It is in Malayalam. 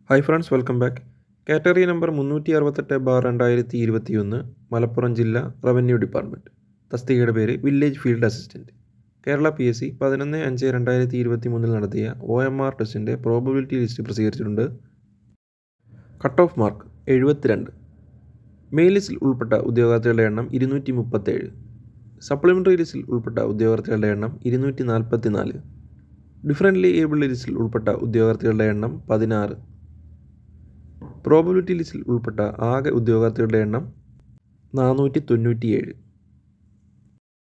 hi friends welcome back category number മുന്നൂറ്റി അറുപത്തെട്ട് ബാർ രണ്ടായിരത്തി ഇരുപത്തിയൊന്ന് മലപ്പുറം ജില്ല റവന്യൂ ഡിപ്പാർട്ട്മെൻറ്റ് തസ്തികയുടെ പേര് village field assistant Kerala P S C പതിനൊന്ന് അഞ്ച് രണ്ടായിരത്തി ഇരുപത്തി മൂന്നിൽ നടത്തിയ ഒ എം ആർ ടെസ്റ്റിൻ്റെ പ്രോബബിലിറ്റി ലിസ്റ്റ് പ്രസിദ്ധീകരിച്ചിട്ടുണ്ട് കട്ട് ഓഫ് മാർക്ക് എഴുപത്തിരണ്ട് മെയിൽ ലിസ്റ്റിൽ ഉൾപ്പെട്ട ഉദ്യോഗാർത്ഥികളുടെ എണ്ണം ഇരുന്നൂറ്റി മുപ്പത്തേഴ് സപ്ലിമെൻ്ററി ലിസ്റ്റിൽ ഉൾപ്പെട്ട ഉദ്യോഗാർത്ഥികളുടെ എണ്ണം ഇരുന്നൂറ്റി നാൽപ്പത്തി നാല് ഡിഫറൻ്റ്ലി ഏബിൾഡ് ലിസ്റ്റിൽ ഉൾപ്പെട്ട ഉദ്യോഗാർത്ഥികളുടെ എണ്ണം പതിനാറ് പ്രോബബിലിറ്റി ലിസ്റ്റിൽ ഉൾപ്പെട്ട ആകെ ഉദ്യോഗാർത്ഥികളുടെ എണ്ണം നാനൂറ്റി തൊണ്ണൂറ്റിയേഴ്